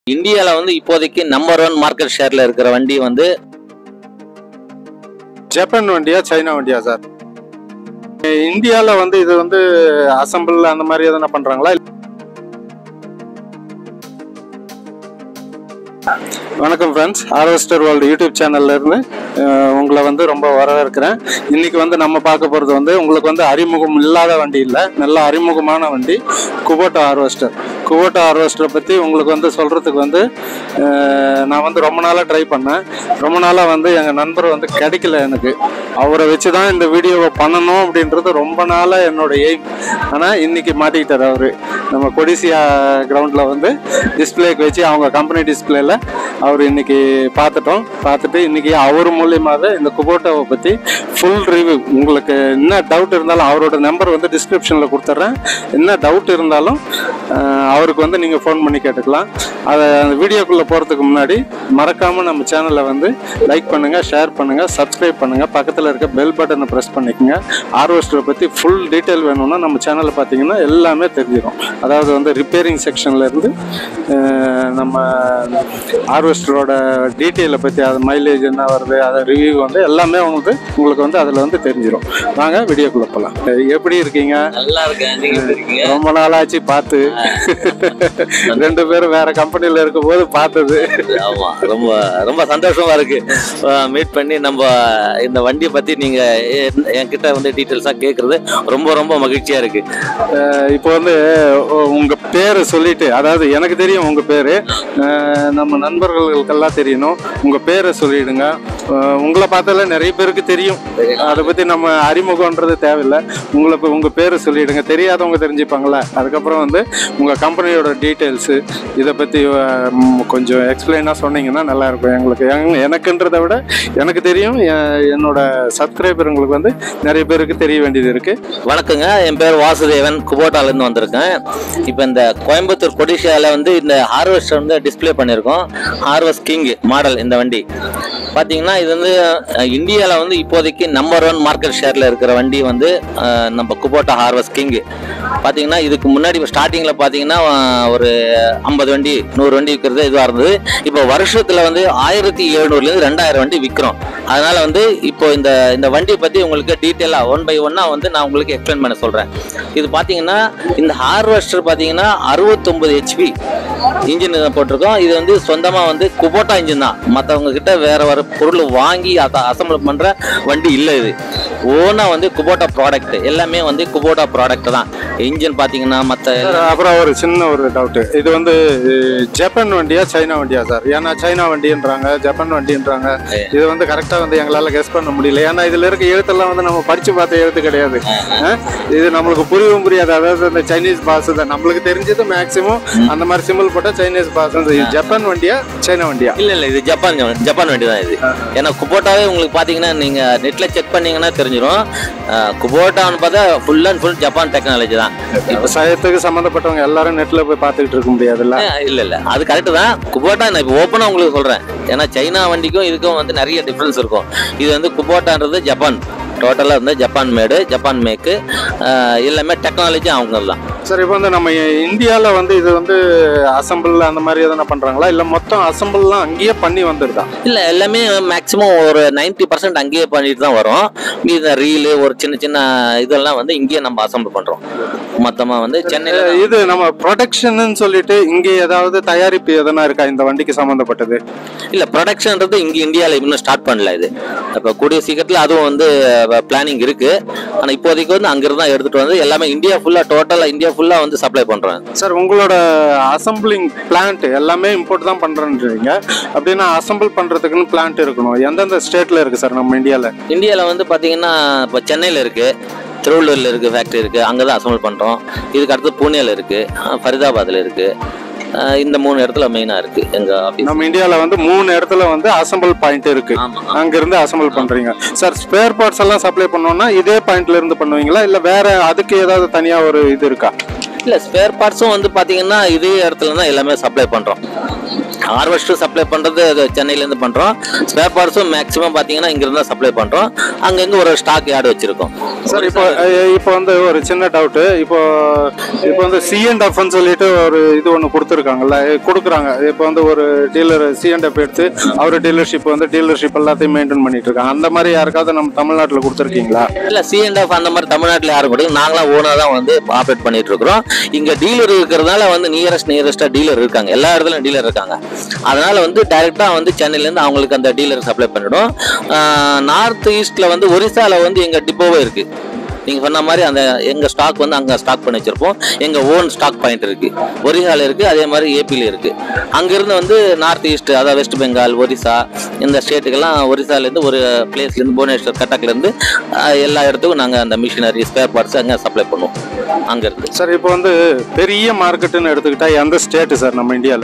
இந்தியாவில் வந்து இப்போதைக்கு நம்பர் ஒன் மார்க்கெட் ஷேர்ல இருக்கிற வண்டி வந்து ஜப்பான் வண்டியா சைனா வண்டியா சார் இந்தியாவில் வந்து இது வந்து அசம்பிள் அந்த மாதிரி எதனா பண்றாங்களா வணக்கம் ஃப்ரெண்ட்ஸ் ஹார்வெஸ்டர் வேர்ல்டு யூடியூப் சேனல்ல இருந்து அஹ், உங்களை வந்து ரொம்ப வரவேற்கிறேன் இன்னைக்கு வந்து நம்ம பார்க்க போகிறது வந்து உங்களுக்கு வந்து அறிமுகம் இல்லாத வண்டி இல்லை நல்ல அறிமுகமான வண்டி குபோட்டா ஹார்வெஸ்டர் குபோட்டா ஹார்வெஸ்டரை பற்றி உங்களுக்கு வந்து சொல்கிறதுக்கு வந்து அஹ், நான் வந்து ரொம்ப நாளாக ட்ரை பண்ணேன் ரொம்ப நாளாக வந்து எங்கள் நண்பர் வந்து கிடைக்கல எனக்கு அவரை வச்சு தான் இந்த வீடியோவை பண்ணணும் அப்படின்றது ரொம்ப நாளாக என்னோட எய்ம் ஆனால் இன்னைக்கு மாட்டிக்கிட்டார் அவர் நம்ம கொடிசியா கிரவுண்டில் வந்து டிஸ்பிளேக்கு வச்சு அவங்க கம்பெனி டிஸ்பிளேல அவர் இன்னைக்கு பார்த்துட்டோம் பார்த்துட்டு இன்னைக்கு அவர் மூலியமாகவே இந்த குபோட்டாவை பற்றி ஃபுல் ரிவ்யூ உங்களுக்கு என்ன டவுட் இருந்தாலும் அவரோட நம்பர் வந்து டிஸ்கிரிப்ஷனில் கொடுத்துட்றேன் என்ன டவுட் இருந்தாலும் அஹ், அவருக்கு வந்து நீங்கள் ஃபோன் பண்ணி கேட்டுக்கலாம் அதை அந்த வீடியோக்குள்ளே போகிறதுக்கு முன்னாடி மறக்காமல் நம்ம சேனலை வந்து லைக் பண்ணுங்கள் ஷேர் பண்ணுங்கள் சப்ஸ்கிரைப் பண்ணுங்கள் பக்கத்தில் இருக்க பெல் பட்டனை ப்ரெஸ் பண்ணிக்கோங்க ஹார்வெஸ்டரை பற்றி ஃபுல் டீட்டெயில் வேணும்னா நம்ம சேனலில் பார்த்தீங்கன்னா எல்லாமே தெரிஞ்சிடும் அதாவது வந்து ரிப்பேரிங் செக்ஷன்லேருந்து நம்ம ஹார்வெஸ்டரோட டீட்டெயிலை பற்றி அது மைலேஜ் என்ன வருது அதை ரிவ்யூ வந்து எல்லாமே உங்களுக்கு உங்களுக்கு வந்து அதில் வந்து தெரிஞ்சிடும் வாங்க வீடியோக்குள்ளே போகலாம் எப்படி இருக்கீங்க நல்லா இருக்கேன் நீங்க எப்படி இருக்கீங்க ரொம்ப நாளாச்சு பார்த்து ரெண்டு பேரும் வேற கம்பெனியில் இருக்கும்போது பார்த்தது ஆமா ரொம்ப ரொம்ப சந்தோஷமா இருக்கு மீட் பண்ணி நம்ம இந்த வண்டியை பத்தி நீங்க என்- என்கிட்ட வந்து டீட்டெயில்ஸா கேக்குறது ரொம்ப ரொம்ப மகிழ்ச்சியா இருக்கு அஹ் இப்போ வந்து உ- உங்க பேரை சொல்லிட்டு அதாவது எனக்கு தெரியும் உங்க பேரு அஹ் நம்ம நண்பர்களுக்கெல்லாம் தெரியணும் உங்க பேரை சொல்லிடுங்க அஹ் உங்களை பார்த்தால நிறைய பேருக்கு தெரியும் அதை பத்தி நம்ம அறிமுகம்ன்றது தேவையில்லை உங்களை இப்ப உங்க பேரை சொல்லிடுங்க தெரியாதவங்க தெரிஞ்சுப்பாங்களா அதுக்கப்புறம் வந்து உங்க கம்பெனியோட டீட்டெயில்ஸு இதை பத்தி அஹ், ம், கொஞ்சம் எக்ஸ்பிளைனாக சொன்னீங்கன்னா நல்லா இருக்கும் எங்களுக்கு எங்க- எனக்குன்றதை விட எனக்கு தெரியும் எ- என்னோட சப்ஸ்கிரைபருங்களுக்கு வந்து நிறைய பேருக்கு தெரிய வேண்டியது இருக்கு வணக்கங்க என் பேர் வாசுதேவன் குபோட்டால இருந்து வந்திருக்கேன் இப்போ இந்த கோயம்புத்தூர் கொடிஷியால வந்து இந்த ஹார்வெஸ்டர் வந்து டிஸ்ப்ளே பண்ணியிருக்கோம் ஹார்வெஸ்ட் கிங் மாடல் இந்த வண்டி பார்த்தீங்கன்னா இது வந்து இந்தியாவில் வந்து இப்போதைக்கு நம்பர் ஒன் மார்க்கெட் ஷேரில் இருக்கிற வண்டி வந்து அஹ், நம்ம குபோட்டா ஹார்வெஸ்ட் கிங் பார்த்தீங்கன்னா இதுக்கு முன்னாடி ஸ்டார்டிங்கில் பார்த்தீங்கன்னா அஹ், ஒரு ஐம்பது வண்டி நூறு வண்டி விற்கிறது இதுவாக இருந்தது இப்போ வருஷத்தில் வந்து ஆயிரத்தி எழுநூறுலேருந்து ரெண்டாயிரம் வண்டி விற்கிறோம் அதனால வந்து இப்போ இந்த இந்த வண்டியை பற்றி உங்களுக்கு டீட்டெயிலாக ஒன் பை ஒன்னாக வந்து நான் உங்களுக்கு எக்ஸ்பிளைன் பண்ண சொல்கிறேன் இது பார்த்தீங்கன்னா இந்த ஹார்வெஸ்டர் பார்த்தீங்கன்னா அறுபத்தொம்பது ஹெச்பி இன்ஜின் போட்டிருக்கோம் இது வந்து சொந்தமாக வந்து குபோட்டா இன்ஜின் தான் மற்றவங்க கிட்ட வேற வேற பொருள் வாங்கி அதை அசம்பிள் பண்ணுற வண்டி இல்லை இது ஓனாக வந்து குபோட்டா ப்ராடக்ட் எல்லாமே வந்து குபோட்டா ப்ராடக்ட் தான் இன்ஜின் பார்த்தீங்கன்னா மற்ற சார், அப்புறம் ஒரு சின்ன ஒரு டவுட் இது வந்து அஹ், ஜப்பான் வண்டியா சைனா வண்டியா சார் ஏன்னா சைனா வண்டின்றாங்க ஜப்பான் வண்டின்றாங்க இது வந்து கரெக்டா வந்து எங்களால கெஸ் பண்ண முடியல ஏன்னா இதுல இருக்க எழுத்தெல்லாம் வந்து நம்ம படிச்சு பார்த்த எழுத்து கிடையாது அஹ், இது நம்மளுக்கு புரியவும் புரியாது அதாவது இந்த சைனீஸ் பாஸ் தான் நம்மளுக்கு தெரிஞ்சது மேக்சிமம் அந்த மாதிரி சிம்பிள் போட்டா சைனீஸ் பாஸ் இது ஜப்பான் வண்டியா சைனா வண்டியா இல்ல இல்ல இது ஜப்பான் ஜப்பான் வண்டி தான் இது ஏன்னா குபோட்டாவே உங்களுக்கு பாத்தீங்கன்னா நீங்க நெட்ல செக் பண்ணீங்கன்னா தெரிஞ்சிடும் குபோட்டான்னு பார்த்தா full and full Japan technology தான் விவசாயத்துக்கு சம்மந்தப்பட்டவங்க எல்லாரும் நெட்ல போய் பார்த்துக்கிட்டு இருக்க முடியாதுல்ல அஹ் இல்ல இல்ல அது கரெக்ட் தான் குபோட்டா நான் இப்போ ஓப்பனா உங்களுக்கு சொல்றேன் ஏன்னா சைனா வண்டிக்கும் இதுக்கும் வந்து நிறைய டிஃபரன்ஸ் இருக்கும் இது வந்து குபோட்டான்றது ஜப்பான் டோட்டலாக வந்து ஜப்பான் மேடு ஜப்பான் மேக்கு எல்லாமே டெக்னாலஜி அவங்க தான் சார் இப்போ வந்து நம்ம இந்தியாவில் வந்து இது வந்து அசம்பிள் அந்த மாதிரி எதனா பண்ணுறாங்களா இல்லை மொத்தம் அசம்பிள்லாம் அங்கேயே பண்ணி வந்துருதா இல்ல எல்லாமே மேக்ஸிமம் ஒரு 90% பர்சன்ட் அங்கேயே பண்ணிட்டு தான் வரும் இந்த ரீலு ஒரு சின்ன சின்ன இதெல்லாம் வந்து இங்கேயே நம்ம அசம்பிள் பண்றோம் மொத்தமா வந்து சென்னையில தான். இது நம்ம ப்ரொடக்ஷன் சொல்லிட்டு இங்கே ஏதாவது தயாரிப்பு எதனா இருக்கா இந்த வண்டிக்கு சம்மந்தப்பட்டது இல்ல ப்ரொடக்ஷன்ன்றது இங்க இந்தியால இன்னும் ஸ்டார்ட் பண்ணல இது இப்ப கூடிய சீக்கிரத்துல அதுவும் வந்து பிளானிங் இருக்கு ஆனா இப்போதைக்கு வந்து அங்கிருந்து தான் எடுத்துட்டு வந்து எல்லாமே இந்தியா ஃபுல்லா டோட்டலா இந்தியா ஃபுல்லா வந்து சப்ளை பண்றோம் சார் உங்களோட அசம்பிளிங் பிளான்ட் எல்லாமே இம்போர்ட் தான் பண்ணுறேன்றீங்க அப்படின்னா அசம்பிள் பண்ணுறதுக்குன்னு பிளான்ட் இருக்கணும் எந்தெந்த ஸ்டேட்டில் இருக்குது சார் நம்ம இந்தியாவில் இந்தியால வந்து பாத்தீங்கன்னா இப்போ சென்னையில இருக்கு திருவள்ளூர்ல இருக்கு ஃபேக்டரி இருக்கு அங்கதான் அசம்பிள் பண்றோம் இதுக்கு அடுத்து பூனேல இருக்கு அஹ் ஃபரிதாபாத்ல இருக்கு அஹ் இந்த மூணு இடத்துல மெயினா இருக்கு எங்க ஆபீஸ் நம்ம இந்தியாவில் வந்து மூணு இடத்துல வந்து அசம்பிள் பாயிண்ட் இருக்கு ஆமா அங்கிருந்து அசம்பிள் பண்றீங்க சார் ஸ்பேர் பார்ட்ஸ் எல்லாம் சப்ளை பண்ணோம்னா இதே பாயிண்ட்ல இருந்து பண்ணுவீங்களா இல்ல வேற அதுக்கு ஏதாவது தனியா ஒரு இது இருக்கா இல்ல ஸ்பேர் பார்ட்ஸும் வந்து பாத்தீங்கன்னா இதே இடத்துல தான் எல்லாமே சப்ளை பண்றோம் ஹார்வெஸ்டர் சப்ளை பண்றது அது சென்னையில இருந்து பண்றோம் ஸ்பேர் பார்ட்ஸும் மேக்ஸிமம் பாத்தீங்கன்னா இங்க இருந்தா சப்ளை பண்றோம் அங்கங்க ஒரு ஸ்டாக் யார்டு வச்சிருக்கோம் சார் இப்போ அஹ், இப்போ வந்து ஒரு சின்ன டவுட்டு இப்போ இப்போ வந்து சிஎன்எஃப் சொல்லிட்டு ஒரு இது ஒன்று கொடுத்துருக்காங்கல்ல கொடுக்குறாங்க இப்போ வந்து ஒரு டீலர் சிஎன்எஃப் எடுத்து அவர் டீலர்ஷிப் வந்து டீலர்ஷிப் எல்லாத்தையும் மெயின்டைன் பண்ணிட்டு இருக்காங்க அந்த மாதிரி யாருக்காவது நம்ம தமிழ்நாட்டில் கொடுத்துருக்கீங்களா இல்ல சிஎன்எஃப் அந்த மாதிரி தமிழ்நாட்டுல யாரும் கூட நாங்களாம் ஓனா தான் வந்து ஆப்ரேட் பண்ணிட்டு இருக்கிறோம் இங்க டீலர் இருக்கிறதுனால வந்து நியரஸ்ட் நியரஸ்டா டீலர் இருக்காங்க எல்லா இடத்துலயும் டீலர் இருக்காங்க அதனால வந்து டைரக்டா வந்து சென்னையில இருந்து அவங்களுக்கு அந்த டீலர் சப்ளை பண்ணிடும் நார்த் ஈஸ்ட்ல வந்து ஒரிசால வந்து எங்க டிப்போவே இருக்கு நீங்க சொன்ன மாதிரி அந்த எங்க ஸ்டாக் வந்து அங்க ஸ்டாக் பண்ணி வச்சிருப்போம் எங்க ஓன் ஸ்டாக் பாயிண்ட் இருக்கு ஒரிசால இருக்கு அதே மாதிரி ஏபில இருக்கு அங்கிருந்து வந்து நார்த் ஈஸ்ட் அதாவது வெஸ்ட் பெங்கால் ஒரிசா இந்த ஸ்டேட்டுக்கெல்லாம் ஒரிசால இருந்து ஒரு பிளேஸ்ல இருந்து புவனேஸ்வர் கட்டக்ல இருந்து அஹ், எல்லா இடத்துக்கும் நாங்க அந்த மிஷினரி ஸ்பேர் பார்ட்ஸ் அங்க சப்ளை பண்ணுவோம் அங்க இருந்து சார் இப்போ வந்து பெரிய மார்க்கெட்டுன்னு எடுத்துக்கிட்டா எந்த ஸ்டேட்டு சார் நம்ம இந்தியாவில்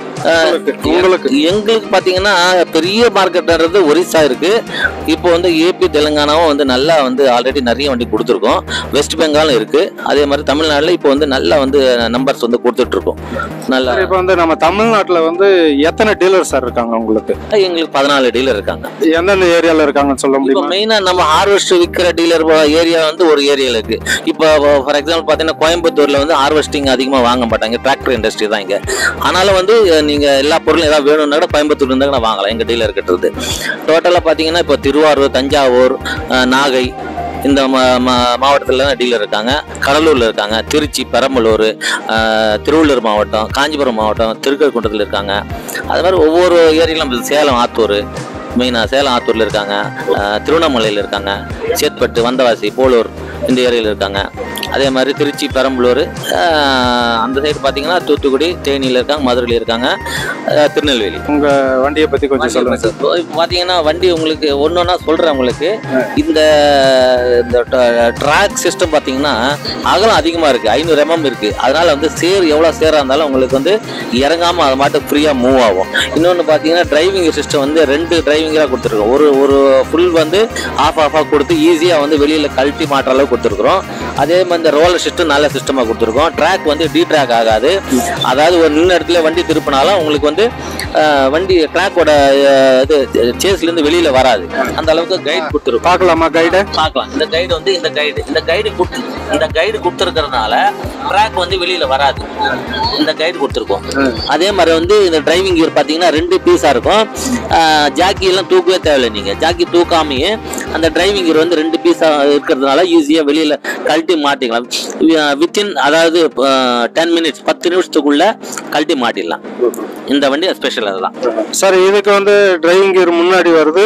உங்களுக்கு எங்களுக்கு பாத்தீங்கன்னா பெரிய மார்க்கெட்ன்றது ஒரிசா இருக்கு இப்போ வந்து ஏபி தெலுங்கானாவும் வந்து நல்லா வந்து ஆல்ரெடி நிறைய வண்டி கொடுத்துருக்கோம் வெஸ்ட் பெங்காலும் இருக்கு அதே மாதிரி தமிழ்நாடுல இப்போ வந்து நல்லா வந்து நம்பர்ஸ் வந்து கொடுத்துட்டு இருக்கோம் நல்லா சார் இப்போ வந்து நம்ம தமிழ்நாட்டில் வந்து எத்தனை டீலர் சார் இருக்காங்க உங்களுக்கு எங்களுக்கு பதினாலு டீலர் இருக்காங்க எந்தெந்த ஏரியாவில் இருக்காங்கன்னு சொல்ல இப்போ முடியுமா மெயினா நம்ம ஹார்வெஸ்ட் விற்கிற டீலர் ஏரியா வந்து ஒரு ஏரியால இருக்கு இப்போ ஃபார் எக்ஸாம்பிள் பார்த்தீங்கன்னா கோயம்புத்தூர்ல வந்து ஹார்வெஸ்டிங் அதிகமாக வாங்க மாட்டாங்க டிராக்டர் இண்டஸ்ட்ரி தான் இங்க ஆனாலும் வந்து அஹ், நீங்க எல்லா பொருளும் ஏதாவது வேணும்னா கூட கோயம்புத்தூர்ல இருந்தா கூட வாங்கலாம் எங்க டீலர் கிட்டது டோட்டலாக பார்த்தீங்கன்னா இப்போ திருவாரூர் தஞ்சாவூர் அஹ், நாகை இந்த மா- மா- மாவட்டத்துல தான் டீலர் இருக்காங்க கடலூர்ல இருக்காங்க திருச்சி பெரம்பலூர் அஹ், திருவள்ளூர் மாவட்டம் காஞ்சிபுரம் மாவட்டம் திருக்கழுக்குன்றத்தில் இருக்காங்க அது மாதிரி ஒவ்வொரு ஏரியாலும் சேலம் ஆத்தூர் மெயினாக சேலம் ஆத்தூரில் இருக்காங்க அஹ், திருவண்ணாமலையில் இருக்காங்க சேத்பட்டு வந்தவாசி போலூர் இந்த ஏரியாவில் இருக்காங்க அதே மாதிரி திருச்சி பெரம்பலூர் அஹ், அந்த சைடு பார்த்தீங்கன்னா தூத்துக்குடி தேனியில் இருக்காங்க மதுரையில் இருக்காங்க அஹ், திருநெல்வேலி உங்க வண்டியை பத்தி கொஞ்சம் சொல்லுங்க சார் இப்போ பார்த்தீங்கன்னா வண்டி உங்களுக்கு ஒன்று ஒன்றா சொல்கிறேன் உங்களுக்கு இந்த இந்த ட்ராக் சிஸ்டம் பார்த்தீங்கன்னா அகலம் அதிகமாக இருக்குது ஐநூறு எம்எம் இருக்குது அதனால வந்து சேர் எவ்வளோ சேராக இருந்தாலும் உங்களுக்கு வந்து இறங்காமல் அது மாட்டு ஃப்ரீயாக மூவ் ஆகும் இன்னொன்று பார்த்தீங்கன்னா டிரைவிங் சிஸ்டம் வந்து ரெண்டு டிரைவிங்காக கொடுத்துருக்கோம் ஒரு ஒரு ஃபுல் வந்து ஆஃப் ஆஃபாக கொடுத்து ஈஸியாக வந்து வெளியில் கழட்டி மாட்டுற அளவுக்கு கொடுத்துருக்குறோம் அதே மாதிரி இந்த ரோலர் சிஸ்டம் நல்ல சிஸ்டமாக கொடுத்துருக்கோம் ட்ராக் வந்து டி ட்ராக் ஆகாது அதாவது ஒரு நின்ன இடத்துல வண்டி திருப்பினாலும் உங்களுக்கு வந்து அஹ், வண்டி ட்ராக்கோட இது சேஸ்லேருந்து வெளியில் வராது அந்த அளவுக்கு கைட் கொடுத்துருக்கோம் பார்க்கலாமா கைடை பார்க்கலாம் இந்த கைடு வந்து இந்த கைடு இந்த கைடு கொடுத்து இந்த கைடு கொடுத்துருக்கறதுனால ட்ராக் வந்து வெளியில வராது இந்த கைடு கொடுத்துருக்கோம் அதே மாதிரி வந்து இந்த டிரைவிங் கியர் பார்த்தீங்கன்னா ரெண்டு பீஸாக இருக்கும் ஜாக்கி எல்லாம் தூக்கவே தேவையில்லை நீங்கள் ஜாக்கி தூக்காமையே அந்த டிரைவிங் கியர் வந்து ரெண்டு பீஸாக இருக்கிறதுனால ஈஸியாக வெளியில் கழட்டி மாட்டிக்கலாம் வித்தின் அதாவது டென் மினிட்ஸ் பத்து நிமிஷத்துக்குள்ள கழட்டி மாட்டிடலாம் இந்த வண்டி ஸ்பெஷல் அதெல்லாம் சார் இதுக்கு வந்து டிரைவிங் கியர் முன்னாடி வருது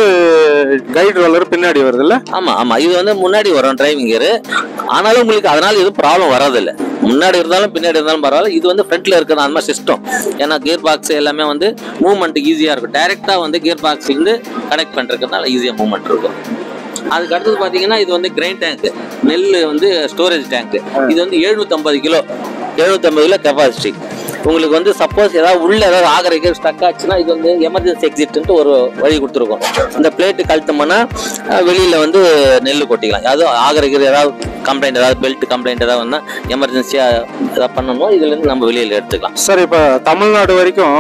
கைடு ரோலர் பின்னாடி வருது இல்ல ஆமா ஆமா இது வந்து முன்னாடி வரும் டிரைவிங் கியர் ஆனாலும் உங்களுக்கு அதனால எதுவும் ப்ராப்ளம் வர்றதில்ல முன்னாடி இருந்தாலும் பின்னாடி இருந்தாலும் பரவாயில்ல இது வந்து ஃப்ரண்ட்ல இருக்கிற அந்த மாதிரி சிஸ்டம் ஏன்னா கியர் பாக்ஸ் எல்லாமே வந்து மூவ்மெண்ட் ஈஸியா இருக்கும் டைரக்டா வந்து கியர் பாக்ஸ் இருந்து கனெக்ட் பண்றதுனால ஈஸியா மூவ்மெண்ட் இருக்கும் அதுக்கு அடுத்தது பாத்தீங்கன்னா இது வந்து கிரைன் டேங்க் நெல் வந்து ஸ்டோரேஜ் டேங்க் இது வந்து 750 கிலோ 750 கிலோ கெப்பாசிட்டி உங்களுக்கு வந்து சப்போஸ் ஏதாவது உள்ள ஏதாவது ஆகரைக்கு ஸ்டக் ஆச்சுன்னா இது வந்து எமர்ஜென்சி எக்ஸிட்ன்ட்டு ஒரு வழி கொடுத்துருக்கோம் இந்த பிளேட்டு கழுத்தோம்னா அஹ், வெளியில வந்து நெல் கொட்டிக்கலாம் அதாவது ஆகரைக்கு ஏதாவது கம்ப்ளைண்ட் ஏதாவது பெல்ட் கம்ப்ளைண்ட் ஏதாவது வந்தால் எமர்ஜென்சியாக ஏதாவது பண்ணணும் இதுலேருந்து நம்ம வெளியில் எடுத்துக்கலாம் சார் இப்போ தமிழ்நாடு வரைக்கும்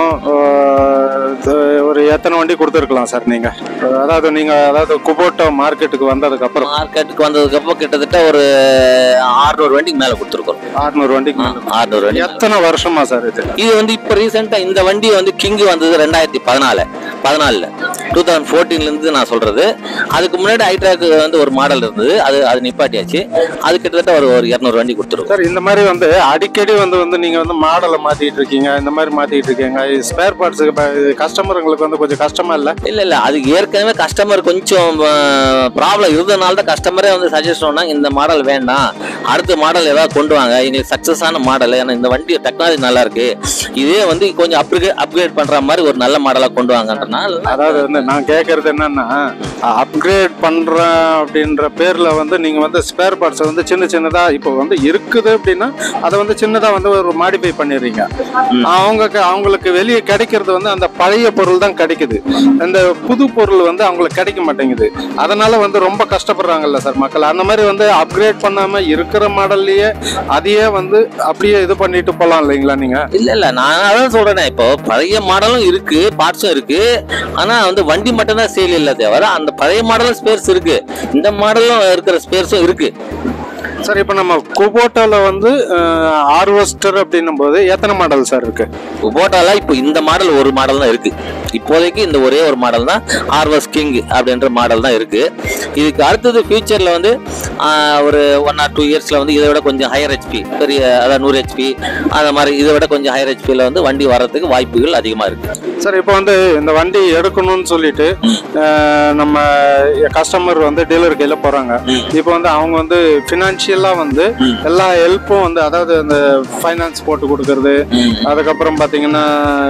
ஆஹ், இது ஒரு எத்தனை வண்டி கொடுத்துருக்கலாம் சார் நீங்க அதாவது நீங்க அதாவது குபோட்டோ மார்க்கெட்டுக்கு வந்ததுக்கு அப்புறம் மார்க்கெட்டுக்கு வந்ததுக்கப்புறம் கிட்டத்தட்ட ஒரு ஆறுநூறு வண்டிக்கு மேலே கொடுத்துருக்கோம் ஆறுநூறு வண்டிக்கு மேல. ஆறுநூறு வண்டி எத்தனை வருஷமா சார் இது இது வந்து இப்போ ரீசெண்டாக இந்த வண்டி வந்து கிங் வந்தது ரெண்டாயிரத்தி பதினாலு பதினாலில் டூ தௌசண்ட் ஃபோர்டீன்லேருந்து நான் சொல்கிறது அதுக்கு முன்னாடி ஐட்ராக் வந்து ஒரு மாடல் இருந்தது அது அது நிப்பாட்டியாச்சு அது கிட்டத்தட்ட ஒரு ஒரு இரநூறு வண்டி கொடுத்துருக்கோம் சார் இந்த மாதிரி வந்து அடிக்கடி வந்து வந்து நீங்க வந்து மாடலை மாத்திட்டு இருக்கீங்க இந்த மாதிரி மாத்திட்டு இருக்கீங்க ஸ்பேர் பார்ட்ஸுக்கு கஸ்டமருங்களுக்கு வந்து கொஞ்சம் கஷ்டமா இல்ல இல்ல இல்ல அது ஏற்கனவே கஸ்டமர் கொஞ்சம் ப்ராப்ளம் இருந்ததுனால தான் கஸ்டமரே வந்து சஜஸ்ட் பண்ணாங்க இந்த மாடல் வேண்டாம் அடுத்த மாடல் ஏதாவது கொண்டு வாங்க எங்களுக்கு சக்சஸ் ஆன மாடல் ஏன்னா இந்த வண்டி டெக்னாலஜி நல்லா இருக்கு இதே வந்து கொஞ்சம் அப்கிரேட் அப்கிரேட் பண்ற மாதிரி ஒரு நல்ல மாடலா கொண்டு வாங்கன்றனால பண்ணிக்கலாம் இல்லைன்னா அதாவது வந்து நான் கேட்கறது என்னன்னா அப்கிரேட் பண்றேன் அப்படின்ற பேர்ல வந்து நீங்க வந்து ஸ்பேர் பார்ட்ஸ் வந்து சின்ன சின்னதா இப்போ வந்து இருக்குது அப்படின்னா அதை வந்து சின்னதா வந்து ஒரு மாடிஃபை பண்ணிடுறீங்க அவங்க அவங்களுக்கு வெளியே கிடைக்கிறது வந்து அந்த பழைய பொருள் தான் கிடைக்குது அந்த புது பொருள் வந்து அவங்களுக்கு கிடைக்க மாட்டேங்குது அதனால வந்து ரொம்ப கஷ்டப்படுறாங்கல்ல சார் மக்கள் அந்த மாதிரி வந்து அப்கிரேட் பண்ணாம இருக்கிற மாடல்லையே அதையே வந்து அப்படியே இது பண்ணிட்டு போலாம் இல்லைங்களா நீங்க இல்ல இல்ல நான் அதான் சொல்றேனே இப்போ பழைய மாடலும் இருக்கு பார்ட்ஸும் இருக்கு ஆனா வந்து வண்டி மட்டும் தான் சேல் இல்ல தவிர அந்த பழைய மாடலும் ஸ்பேர்ஸ் இருக்கு இந்த மாடலும் இருக்கிற ஸ்பேர்ஸும் இருக்கு சார் இப்போ நம்ம குபோட்டால வந்து ஹார்வெஸ்டர் அப்படின்னும் போது எத்தனை மாடல் சார் இருக்கு குபோட்டால இப்போ இந்த மாடல் ஒரு மாடல் தான் இருக்கு இப்போதைக்கு இந்த ஒரே ஒரு மாடல் தான் ஆர்வஸ் கிங் அப்படின்ற மாடல் தான் இருக்கு இதுக்கு அடுத்தது ஃபியூச்சர்ல வந்து ஆஹ், ஒரு ஒன் ஆர் டூ இயர்ஸ்ல வந்து இதை விட கொஞ்சம் ஹையர் ஹெச்பி பெரிய அதாவது நூறு ஹெச்பி அந்த மாதிரி இதை விட கொஞ்சம் ஹையர் ஹெச்பியில் வந்து வண்டி வர்றதுக்கு வாய்ப்புகள் அதிகமாக இருக்கு சார் இப்போ வந்து இந்த வண்டி எடுக்கணும்னு சொல்லிட்டு அஹ், நம்ம கஸ்டமர் வந்து டீலர் கையில போறாங்க இப்போ வந்து அவங்க வந்து ஃபினான்ஷியலா வந்து எல்லா ஹெல்ப்பும் வந்து அதாவது அந்த ஃபைனான்ஸ் போட்டு கொடுக்கறது அதுக்கப்புறம் பார்த்தீங்கன்னா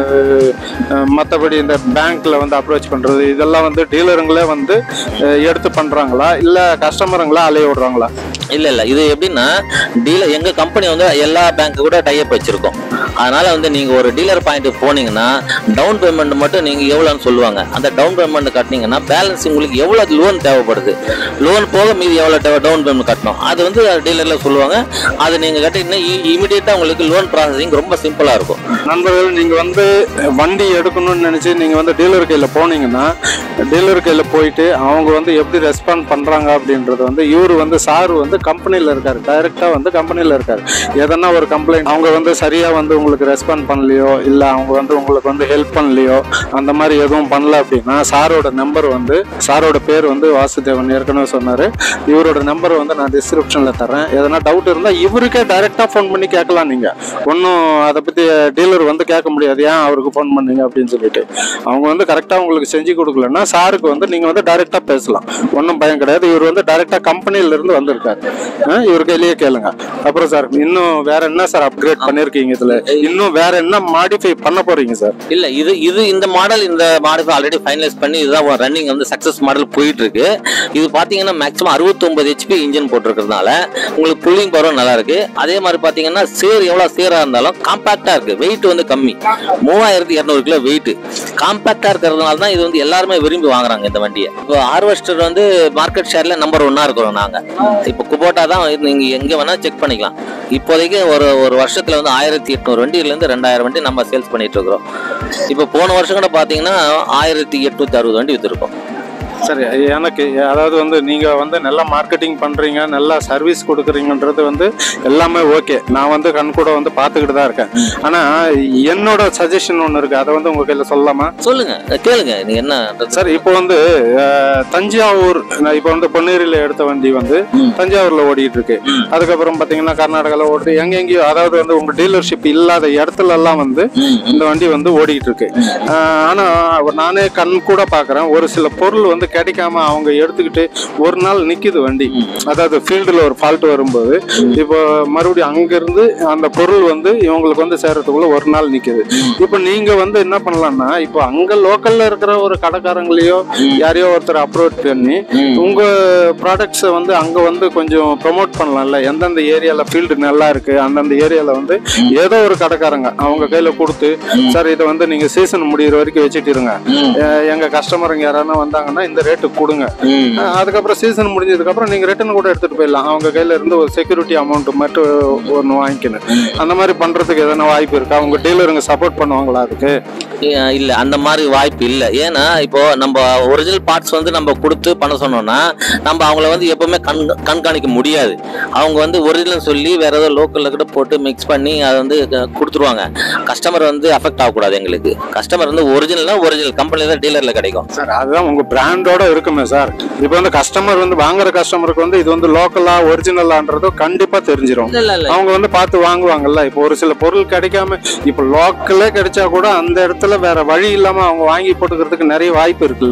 மற்றபடி இந்த பேங்க்ல வந்து அப்ரோச் பண்றது இதெல்லாம் வந்து டீலருங்களே வந்து அஹ், எடுத்து பண்றாங்களா இல்ல கஸ்டமருங்களா அலைய விடுறாங்களா இல்ல இல்ல இது எப்படின்னா டீலர் எங்க கம்பெனி வந்து எல்லா பேங்க் கூட டைப் வச்சிருக்கோம் அதனால வந்து நீங்க ஒரு டீலர் பாயிண்ட் போனீங்கன்னா டவுன் பேமெண்ட் மட்டும் நீங்க எவ்வளோன்னு சொல்லுவாங்க அந்த டவுன் பேமெண்ட் கட்டினீங்கன்னா பேலன்ஸ் உங்களுக்கு எவ்வளவு லோன் தேவைப்படுது லோன் போக மீதி எவ்வளவு டவுன் பேமெண்ட் கட்டணும் அது வந்து டீலர்ல சொல்லுவாங்க அது நீங்க கட்டிங்கன்னா இமீடியட்டா உங்களுக்கு லோன் ப்ராசஸிங் ரொம்ப சிம்பிளா இருக்கும் நண்பர்கள் நீங்க வந்து வண்டி எடுக்கணும்னு நினைச்சு நீங்க வந்து டீலர் கையில போனீங்கன்னா டீலர் கையில போயிட்டு அவங்க வந்து எப்படி ரெஸ்பாண்ட் பண்றாங்க அப்படின்றது வந்து இவர் வந்து சார் வந்து கம்பெனில இருக்காரு டைரக்டா வந்து கம்பெனில இருக்காரு எதனா ஒரு கம்ப்ளைண்ட் அவங்க வந்து சரியா வந்து உங்களுக்கு ரெஸ்பாண்ட் பண்ணலையோ இல்ல அவங்க வந்து உங்களுக்கு வந்து ஹெல்ப் பண்ணலையோ அந்த மாதிரி எதுவும் பண்ணல அப்படின்னா சாரோட நம்பர் வந்து சாரோட பேர் வந்து வாசுதேவன் ஏற்கனவே சொன்னாரு இவரோட நம்பர் வந்து நான் டிஸ்கிரிப்ஷன்ல தரேன் எதனா டவுட் இருந்தா இவருக்கே டைரக்டா ஃபோன் பண்ணி கேட்கலாம் நீங்க ஒன்றும் அதை பத்தி டீலர் வந்து கேட்க முடியாது ஏன் அவருக்கு ஃபோன் பண்ணீங்க அப்படின்னு சொல்லிட்டு அவங்க வந்து கரெக்டா உங்களுக்கு செஞ்சு கொடுக்கலன்னா சாருக்கு வந்து நீங்க வந்து டைரக்டா பேசலாம் ஒன்றும் பயம் கிடையாது இவர் வந்து டைரக்டா கம்பெனில இருந்து வந்திருக்காரு அஹ் இவர் கையிலேயே கேளுங்க அப்புறம் சார் இன்னும் வேற என்ன சார் அப்கிரேட் பண்ணிருக்கீங்க இதுல இன்னும் வேற என்ன மாடிஃபை பண்ண போறீங்க சார் இல்ல இது இது இந்த மாடல் இந்த மாடல் ஆல்ரெடி ஃபைனலைஸ் பண்ணி இதுதான் ரன்னிங் வந்து சக்சஸ் மாடல் போயிட்டு இருக்கு இது பாத்தீங்கன்னா மேக்ஸிமம் 69 ஹெச்பி இன்ஜின் போட்டிருக்கிறதுனால உங்களுக்கு புல்லிங் பவர் நல்லா இருக்கு அதே மாதிரி பாத்தீங்கன்னா சேர் எவ்வளவு சேரா இருந்தாலும் காம்பாக்டா இருக்கு வெயிட் வந்து கம்மி மூவாயிரத்தி இரநூறு கிலோ வெயிட் காம்பாக்டா இருக்கிறதுனால தான் இது வந்து எல்லாருமே விரும்பி வாங்குறாங்க இந்த வண்டியை இப்போ ஹார்வெஸ்டர் வந்து மார்க்கெட் ஷேர்ல நம்பர் ஒன்னா இருக்கிறோம் நாங்க இப்போ குபோட்டா தான் இது நீங்க எங்க வேணா செக் பண்ணிக்கலாம் இப்போதைக்கு ஒரு ஒரு வருஷத்துல வந்து ஆயிரத்தி எட்நூறு வண்டியில இருந்து ரெண்டாயிரம் வண்டி நம்ம சேல்ஸ் பண்ணிட்டு இருக்கிறோம் இப்போ போன வருஷம் கூட பாத்தீங்கன்னா ஆயிரத்தி எட்நூத்தி அறுபது வண்டி வித்துருக்கோம் சரி எனக்கு அதாவது வந்து நீங்க வந்து நல்லா மார்க்கெட்டிங் பண்றீங்க நல்லா சர்வீஸ் கொடுக்குறீங்கன்றது வந்து எல்லாமே ஓகே நான் வந்து கண் கூட வந்து பார்த்துக்கிட்டு தான் இருக்கேன் ஆனா என்னோட சஜஷன் ஒன்று இருக்கு அதை வந்து உங்க கையில சொல்லலாமா சொல்லுங்க கேளுங்க நீங்க என்ன சார் இப்போ வந்து அஹ், தஞ்சாவூர் நான் இப்போ வந்து பொன்னேரியில எடுத்த வண்டி வந்து தஞ்சாவூர்ல ஓடிட்டு இருக்கு அதுக்கப்புறம் பாத்தீங்கன்னா கர்நாடகால ஓடுது எங்க எங்கேயோ அதாவது வந்து உங்க டீலர்ஷிப் இல்லாத இடத்துல எல்லாம் வந்து இந்த வண்டி வந்து ஓடிட்டு இருக்கு ஆஹ் ஆனா நானே கண் கூட பாக்குறேன் ஒரு சில பொருள் வந்து கிடைக்காம அவங்க எடுத்துக்கிட்டு ஒரு நாள் நிக்குது வண்டி அதாவது ஃபீல்டுல ஒரு ஃபால்ட் வரும்போது இப்போ மறுபடியும் அங்க இருந்து அந்த பொருள் வந்து இவங்களுக்கு வந்து சேர்றதுக்குள்ள ஒரு நாள் நிக்குது இப்போ நீங்க வந்து என்ன பண்ணலாம்னா இப்போ அங்க லோக்கல்ல இருக்கிற ஒரு கடைக்காரங்களையோ யாரையோ ஒருத்தர் அப்ரோச் பண்ணி உங்க ப்ராடக்ட்ஸை வந்து அங்க வந்து கொஞ்சம் ப்ரோமோட் பண்ணலாம்ல எந்தெந்த ஏரியால ஃபீல்டு நல்லா இருக்கு அந்தந்த ஏரியால வந்து ஏதோ ஒரு கடைக்காரங்க அவங்க கையில கொடுத்து சார் இதை வந்து நீங்க சீசன் முடியிற வரைக்கும் வச்சுட்டு இருங்க அஹ் எங்க கஸ்டமருங்க யாராவது வந்தாங்கன்னா இந்த ரேட்டு கொடுங்க அஹ் அதுக்கப்புறம் சீசன் முடிஞ்சதுக்கு அப்புறம் நீங்க ரிட்டர்ன் கூட எடுத்துட்டு போயிடலாம் அவங்க கையில இருந்து ஒரு செக்யூரிட்டி அமௌண்ட் மட்டும் ஒன்று வாங்கிக்கணும் அந்த மாதிரி பண்றதுக்கு எதனா வாய்ப்பு இருக்கா உங்க டீலருங்க சப்போர்ட் பண்ணுவாங்களா அதுக்கு ஏ- இல்ல அந்த மாதிரி வாய்ப்பு இல்ல ஏன்னா இப்போ நம்ம ஒரிஜினல் பார்ட்ஸ் வந்து நம்ம கொடுத்து பண்ண சொன்னோம்னா நம்ம அவங்கள வந்து எப்பவுமே கண் கண்காணிக்க முடியாது அவங்க வந்து ஒரிஜினல் சொல்லி வேற ஏதோ லோக்கல்ல கூட போட்டு மிக்ஸ் பண்ணி அதை வந்து க- கொடுத்துருவாங்க கஸ்டமர் வந்து அஃபெக்ட் ஆகக்கூடாது எங்களுக்கு கஸ்டமர் வந்து ஒரிஜினல்னா ஒரிஜினல் கம்பெனி தான் டீலர்ல கிடைக்கும் சார் அதுதான் உங்க பிராண்டோட இருக்குமே சார் இப்போ வந்து கஸ்டமர் வந்து வாங்குற கஸ்டமருக்கு வந்து இது வந்து லோக்கலா ஒரிஜினலான்றதோ கண்டிப்பா தெரிஞ்சிடும் இல்ல இல்ல இல்ல அவங்க வந்து பார்த்து வாங்குவாங்கல்ல இப்போ ஒரு சில பொருள் கிடைக்காம இப்போ லோக்கலே கிடைச்சா கூட அந்த இடத்துல வேற வழி இல்லாம அவங்க வாங்கி போட்டுக்கிறதுக்கு நிறைய வாய்ப்பு இருக்குல்ல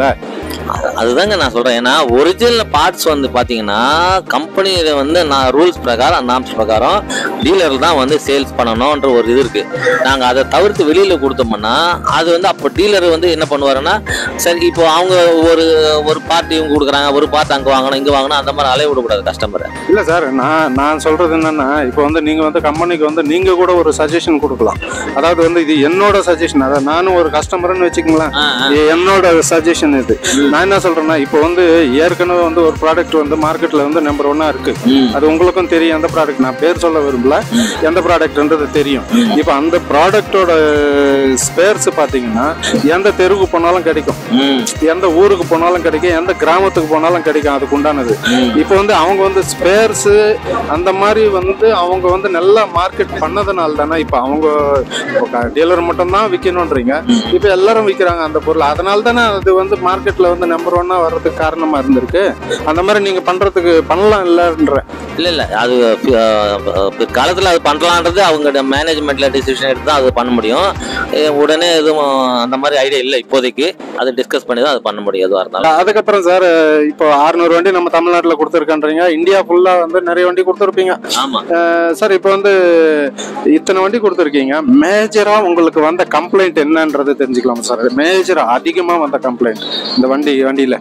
அது- அதுதாங்க நான் சொல்றேன் ஏன்னா ஒரிஜினல் பார்ட்ஸ் வந்து பாத்தீங்கன்னா கம்பெனியில வந்து நான் ரூல்ஸ் பிரகாரம் நாம்ஸ் பிரகாரம் டீலர் தான் வந்து சேல்ஸ் பண்ணணும்ன்ற ஒரு இது இருக்கு நாங்க அதை தவிர்த்து வெளியில கொடுத்தோம்னா அது வந்து அப்போ டீலர் வந்து என்ன பண்ணுவாருன்னா சரி இப்போ அவங்க ஒரு ஒரு பார்ட் இவங்க கொடுக்குறாங்க ஒரு பார்ட் அங்க வாங்கணும் இங்க வாங்கணும் அந்த மாதிரி அலைய விடக்கூடாது கஸ்டமரை இல்ல சார் நான் நான் சொல்றது என்னன்னா இப்போ வந்து நீங்க வந்து கம்பெனிக்கு வந்து நீங்க கூட ஒரு சஜஷன் கொடுக்கலாம் அதாவது வந்து இது என்னோட சஜஷன் அதாவது நானும் ஒரு கஸ்டமர்னு வச்சுக்கங்களேன் இது என்னோட சஜஷன் இது நான் என்ன சொல்றேன்னா இப்போ வந்து ஏற்கனவே வந்து ஒரு ப்ராடக்ட் வந்து மார்க்கெட்ல வந்து நம்பர் ஒன்னா இருக்கு அது உங்களுக்கும் தெரியும் எந்த ப்ராடக்ட் நான் பேர் சொல்ல விரும்பல எந்த ப்ராடக்ட்ன்றது தெரியும் இப்போ அந்த ப்ராடக்டோட ஸ்பேர்ஸ் பாத்தீங்கன்னா எந்த தெருவுக்கு போனாலும் கிடைக்கும் எந்த ஊருக்கு போனாலும் கிடைக்கும் எந்த கிராமத்துக்கு போனாலும் கிடைக்கும் அதுக்கு உண்டானது இப்போ வந்து அவங்க வந்து ஸ்பேர்ஸ் அந்த மாதிரி வந்து அவங்க வந்து நல்லா மார்க்கெட் பண்ணதுனால தானே இப்போ அவங்க டீலர் மட்டும் தான் விற்கணுன்றீங்க இப்போ எல்லாரும் விற்கிறாங்க அந்த பொருள் அதனால தானே அது வந்து மார்க்கெட்ல வந்து நம்பர் ஒன்னா வர்றதுக்கு காரணமா இருந்திருக்கு அந்த மாதிரி நீங்க பண்றதுக்கு பண்ணலாம் இல்லைன்றேன் இல்ல இல்ல அது காலத்துல அது பண்ணலான்றது அவங்க மேனேஜ்மெண்ட்ல டிசிஷன் எடுத்து தான் அது பண்ண முடியும் ஏ, உடனே எதுவும் அந்த மாதிரி ஐடியா இல்லை இப்போதைக்கு அது டிஸ்கஸ் பண்ணி தான் அது பண்ண முடியும் எதுவாக இருந்தாலும் அதுக்கப்புறம் சார் இப்போ 600 வண்டி நம்ம தமிழ்நாட்டில் கொடுத்துருக்கன்றீங்க இந்தியா ஃபுல்லா வந்து நிறைய வண்டி கொடுத்துருப்பீங்க ஆமா சார் இப்போ வந்து இத்தனை வண்டி கொடுத்துருக்கீங்க மேஜரா உங்களுக்கு வந்த கம்ப்ளைண்ட் என்னன்றது தெரிஞ்சுக்கலாமா சார் மேஜரா அதிகமா வந்த கம்ப்ளைண்ட் இந்த வண்டி வண்டியில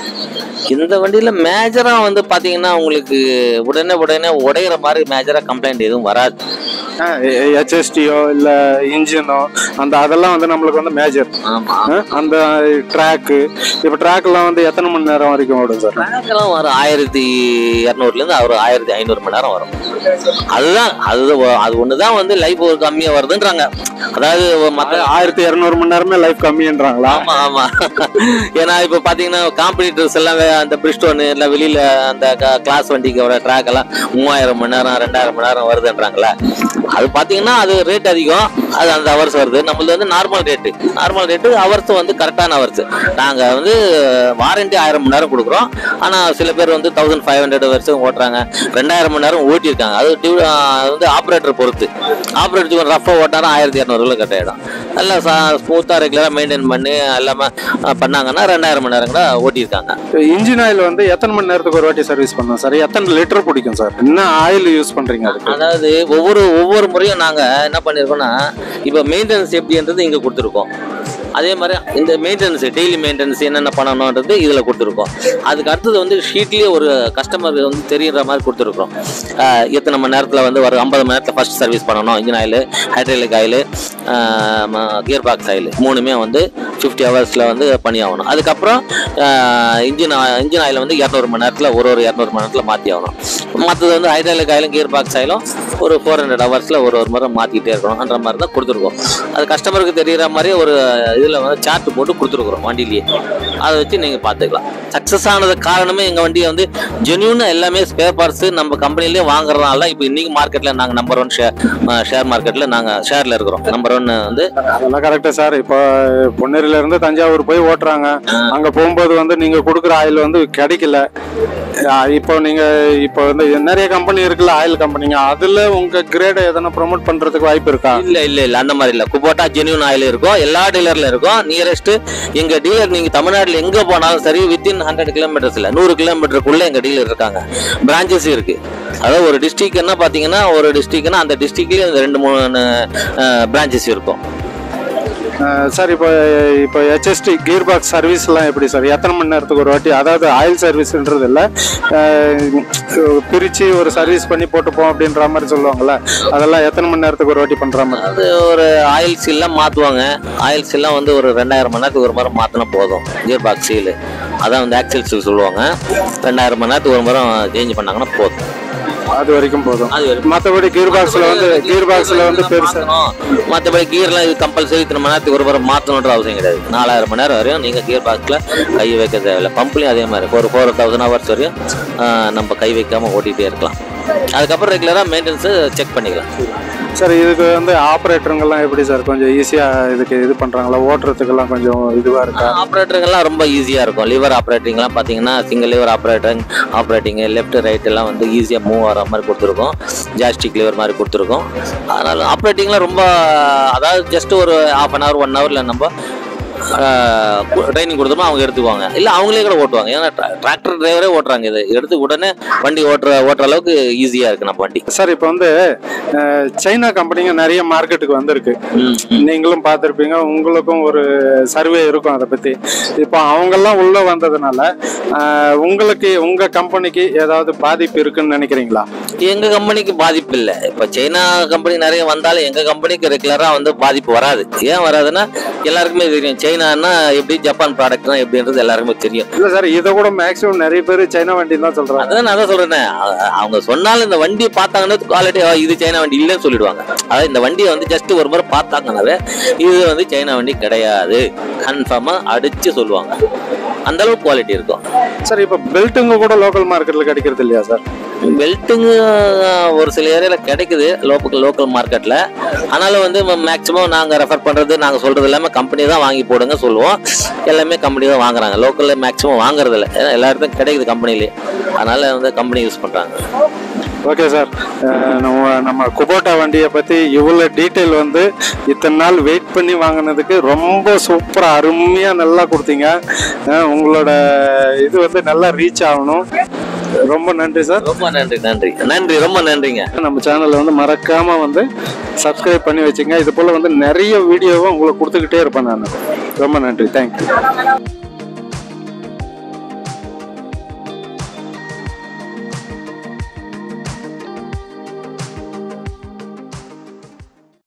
இந்த வண்டியில மேஜரா வந்து பாத்தீங்கன்னா உங்களுக்கு உடனே உடனே உடையிற மாதிரி மேஜரா கம்ப்ளைண்ட் எதுவும் வராது ஹெச்எஸ்டியோ இல்ல இன்ஜினோ அந்த அதெல்லாம் வந்து நம்மளுக்கு வந்து மேஜர் ஆமா அந்த ட்ராக்கு இப்போ ட்ராக்லாம் வந்து எத்தனை மணி நேரம் வரைக்கும் ஓடும் சார் ட்ராக்கெல்லாம் வரும் ஆயிரத்தி இரநூறுல இருந்து ஒரு ஆயிரத்தி ஐநூறு மணி நேரம் வரும் அதுதான் அது அது ஒண்ணுதான் வந்து லைஃப் ஒரு கம்மியா வருதுன்றாங்க அதாவது மற்ற ஆயிரத்தி இரநூறு மணி நேரமே லைஃப் கம்மின்றாங்களா ஆமா ஆமா ஏன்னா இப்ப பாத்தீங்கன்னா காம்படிட்டர்ஸ் எல்லாம் வே- அந்த பிரிஸ்டோன் எல்லாம் வெளியில அந்த கிளாஸ் வண்டிக்கு ட்ராக் எல்லாம் மூவாயிரம் மணி நேரம் ரெண்டாயிரம் மணி நேரம் வருதுன்றாங்களே அது பாத்தீங்கன்னா அது ரேட் அதிகம் அது அந்த ஹவர்ஸ் வருது நம்மளது வந்து normal rate normal rate hours வந்து கரெக்டான ஹவர்ஸ் நாங்க வந்து வாரண்டி ஆயிரம் மணி நேரம் கொடுக்குறோம் ஆனா சில பேர் வந்து தௌசண்ட் ஃபைவ் ஹண்ட்ரட் வரைக்கும் ஓட்டுறாங்க ரெண்டாயிரம் மணி நேரம் ஓட்டியிருக்காங்க அது டியூ அது வந்து ஆப்ரேட்டர் பொறுத்து ஆப்ரேட்டர் ரஃபாக ஓட்டாரம் ஆயிரத்தி இரநூறுல கட் ஆயிடும் நல்லா ஸ்மூத்தாக ரெகுலராக மெயின்டைன் பண்ணி எல்லாமே அஹ், பண்ணாங்கன்னா ரெண்டாயிரம் மணி நேரம் கூட ஓட்டியிருக்காங்க இன்ஜின் ஆயில் வந்து எத்தனை மணி நேரத்துக்கு ஒரு வாட்டி சர்வீஸ் பண்ணணும் சார் எத்தனை லிட்டர் பிடிக்கும் சார் என்ன ஆயில் யூஸ் பண்றீங்க அதுக்கு அதாவது ஒவ்வொரு ஒவ்வொரு முறையும் நாங்கள் என்ன பண்ணியிருக்கோம்னா இப்போ மெயின்டெனன்ஸ் எப்படின்றது இங்கே கொடுத்துருக்கோம் அதே மாதிரி இந்த மெயின்டெனன்ஸ் டெய்லி மெயின்டெனன்ஸ் என்னென்ன பண்ணணுன்றது இதில் கொடுத்துருக்கோம் அதுக்கு அடுத்தது வந்து ஷீட்லேயே ஒரு கஸ்டமருக்கு வந்து தெரியுற மாதிரி கொடுத்துருக்கோம் ஆஹ் எத்தனை மணி நேரத்தில் வந்து ஒரு ஐம்பது மணி நேரத்தில் ஃபர்ஸ்ட் சர்வீஸ் பண்ணணும் engine oil hydraulic oil gear box oil மூணுமே வந்து ஃபிஃப்டி ஹவர்ஸில் வந்து பண்ணி ஆகணும் அதுக்கப்புறம் இன்ஜின் இன்ஜின் ஆயில் வந்து இரநூறு மணி நேரத்தில் ஒரு ஒரு இரநூறு மணி நேரத்தில் மாற்றி ஆகணும் மற்றது வந்து ஹைட்ராலிக் ஆயிலும் கியர் பாக்ஸ் ஆயிலும் ஒரு ஃபோர் ஹண்ட்ரட் ஹவர்ஸில் ஒரு ஒரு முறை மாற்றிக்கிட்டே இருக்கணும்ன்ற மாதிரி தான் கொடுத்துருக்கோம் அது கஸ்டமருக்கு தெரிகிற மாதிரி ஒரு இதில் வந்து சார்ட் போட்டு கொடுத்துருக்குறோம் வண்டியிலேயே அதை வச்சு நீங்கள் பார்த்துக்கலாம் சக்ஸஸ் ஆனது காரணமே எங்கள் வண்டியை வந்து ஜென்யூனாக எல்லாமே ஸ்பேர் பார்ட்ஸு நம்ம கம்பெனிலே வாங்குறதுனால இப்போ இன்னைக்கு மார்க்கெட்டில் நாங்கள் நம்பர் ஒன் ஷேர் ஷேர் மார்க்கெட்டில் நாங்கள் ஷேரில் இருக்கிறோம் நம்பர் ஒன் வந்து அதெல்லாம் கரெக்டா சார் இப்போ பொன்னேரியில இருந்து தஞ்சாவூர் போய் ஓட்டுறாங்க அங்க போகும்போது வந்து நீங்க கொடுக்குற ஆயில் வந்து கிடைக்கல ஆஹ் இப்போ நீங்க இப்போ வந்து நிறைய கம்பெனி இருக்குல்ல ஆயில் கம்பெனிங்க அதுல உங்க கிரேடை எதனா ப்ரோமோட் பண்றதுக்கு வாய்ப்பு இருக்கா இல்ல இல்ல இல்ல அந்த மாதிரி இல்ல குபோட்டா ஜென்யூன் ஆயில் இருக்கும் எல்லா டீலர்ல இருக்கும் நியரஸ்ட் எங்க டீலர் நீங்க தமிழ்நாட்டுல எங்க போனாலும் சரி வித்தின் ஹண்ட்ரட் கிலோமீட்டர்ஸ் இல்ல நூறு கிலோமீட்டருக்குள்ள எங்க டீலர் இருக்காங்க பிரான்ச்சஸ் இருக்கு அதாவது ஒரு டிஸ்ட்ரிக்ட் என்ன பாத்தீங்கன்னா ஒரு டிஸ்ட்ரிக்ட்னா அந்த டிஸ்ட்ரிக்ட்லயே இந்த ரெண்டு மூணு பிரான்ச்சஸ் இருக்கும் ஆஹ் சார் இப்போ இப்போ ஹெச்எஸ்டி கியர் பாக்ஸ் சர்வீஸ்லாம் எப்படி சார் எத்தனை மணி நேரத்துக்கு ஒரு வாட்டி அதாவது ஆயில் சர்வீஸ்ன்றது இல்லை பிரித்து ஒரு சர்வீஸ் பண்ணி போட்டுப்போம் அப்படின்ற மாதிரி சொல்லுவாங்கல்ல அதெல்லாம் எத்தனை மணி நேரத்துக்கு ஒரு வாட்டி பண்ணுற மாதிரி அது ஒரு ஆயில் சீல்லாம் மாற்றுவாங்க ஆயில் சீல்லாம் வந்து ஒரு ரெண்டாயிரம் மணி நேரத்துக்கு ஒரு முறை மாற்றினா போதும் கியர் பாக்ஸ் சீல் அதான் வந்து ஆக்சல் சீல் சொல்லுவாங்க ரெண்டாயிரம் மணி நேரத்துக்கு ஒரு முறை சேஞ்ச் பண்ணாங்கன்னா போதும் அது வரைக்கும் போதும் அது வரைக்கும் மற்றபடி கியர் பாக்ஸில் வந்து கியர் பாக்ஸில் வந்து பெருசாக மாத்தணும். மத்தபடி கியர்லாம் இது கம்பல்சரி இத்தனை மணி நேரத்துக்கு ஒரு முறை மாற்றணுன்ற அவசியம் கிடையாது நாலாயிரம் மணி நேரம் வரையும் நீங்கள் கியர் பாக்ஸில் கை வைக்க தேவையில்லை பம்ப்லையும் அதே மாதிரி ஒரு ஃபோர் தௌசண்ட் ஹவர்ஸ் வரையும் ஆஹ், நம்ம கை வைக்காம ஓட்டிகிட்டே இருக்கலாம் அதுக்கப்புறம் ரெகுலராக மெயின்டெனன்ஸு செக் பண்ணிக்கலாம் சார் இதுக்கு வந்து ஆப்ரேட்டருங்கெல்லாம் எப்படி சார் கொஞ்சம் ஈஸியாக இதுக்கு இது பண்ணுறாங்களா ஓட்டுறதுக்கெல்லாம் கொஞ்சம் இதுவாக இருக்கா ஆப்ரேட்டருங்கெல்லாம் ரொம்ப ஈஸியாக இருக்கும் லிவர் ஆப்ரேட்டிங்லாம் பார்த்தீங்கன்னா single lever operating operating left right எல்லாம் வந்து ஈஸியாக மூவ் ஆகிற மாதிரி கொடுத்துருக்கோம் ஜாஸ்டிக் லிவர் மாதிரி கொடுத்துருக்கோம் அதனால் ஆப்ரேட்டிங்லாம் ரொம்ப அதாவது ஜஸ்ட் ஒரு ஹாஃப் அன் ஹவர் ஒன் ஹவரில் நம்ம ட்ரைனிங் கொடுத்தோமோ அவங்க எடுத்துக்குவாங்க இல்லை அவங்களே கூட ஓட்டுவாங்க ஏன்னா டிராக்டர் டிரைவரே ஓட்டுறாங்க இது எடுத்து உடனே வண்டி ஓட்டுற ஓட்டுற அளவுக்கு ஈஸியாக இருக்கு நம்ம வண்டி சார் இப்போ வந்து அஹ், சைனா கம்பெனிங்க நிறைய மார்க்கெட்டுக்கு வந்திருக்கு ம், நீங்களும் பார்த்துருப்பீங்க உங்களுக்கும் ஒரு சர்வே இருக்கும் அதை பற்றி இப்போ அவங்கெல்லாம் உள்ளே வந்ததுனால அஹ், உங்களுக்கு உங்கள் கம்பெனிக்கு ஏதாவது பாதிப்பு இருக்குன்னு நினைக்கிறீங்களா எங்க கம்பெனிக்கு பாதிப்பு இல்லை இப்போ சைனா கம்பெனி நிறைய வந்தாலும் எங்க கம்பெனிக்கு ரெகுலரா வந்து பாதிப்பு வராது ஏன் வராதுன்னா எல்லாருக்குமே தெரியும் சைனான்னா எப்படி ஜப்பான் ப்ராடக்ட்னா எப்படின்றது எல்லாருக்குமே தெரியும் இல்லை சார் இதை கூட மேக்ஸிமம் நிறைய பேர் சைனா வண்டி தான் சொல்கிறாங்க அதான் நான் தான் சொல்றேனே அ- அவங்க சொன்னாலும் இந்த வண்டி பார்த்தாங்கன்னா குவாலிட்டி இது சைனா வண்டி இல்லைன்னு சொல்லிடுவாங்க அதாவது இந்த வண்டியை வந்து ஜஸ்ட் ஒரு முறை பார்த்தாங்கனாவே இது வந்து சைனா வண்டி கிடையாது கன்ஃபார்மா அடிச்சு சொல்லுவாங்க அந்த அளவுக்கு குவாலிட்டி இருக்கும் சார் இப்போ பெல்ட்டுங்க கூட லோக்கல் மார்க்கெட்டில் கிடைக்கிறது இல்லையா சார் பெல்ட்டுங்க ஒரு சில ஏரியால கிடைக்குது லோக்கல் லோக்கல் மார்க்கெட்ல ஆனாலும் வந்து மேக்ஸிமம் நாங்க ரெஃபர் பண்றது நாங்க சொல்றது எல்லாமே கம்பெனி தான் வாங்கி போடுங்க சொல்லுவோம் எல்லாமே கம்பெனி தான் வாங்குறாங்க லோக்கல்ல மேக்ஸிமம் வாங்குறது இல்லை ஏன்னா எல்லா இடத்துக்கும் கிடைக்குது கம்பெனிலே அதனால வந்து கம்பெனி யூஸ் பண்றாங்க ஓகே சார் அஹ் நம்ம நம்ம குபோட்டா வண்டியை பற்றி இவ்வளோ டீட்டெயில் வந்து இத்தனை நாள் வெயிட் பண்ணி வாங்கினதுக்கு ரொம்ப சூப்பராக அருமையாக நல்லா கொடுத்தீங்க அஹ் உங்களோட இது வந்து நல்லா ரீச் ஆகணும் ரொம்ப நன்றி சார் ரொம்ப நன்றி நன்றி நன்றி ரொம்ப நன்றிங்க நம்ம சேனலை வந்து மறக்காமல் வந்து சப்ஸ்கிரைப் பண்ணி வச்சுங்க இது போல் வந்து நிறைய வீடியோவை உங்களுக்கு கொடுத்துக்கிட்டே இருப்பேன் நான் ரொம்ப நன்றி தேங்க்யூ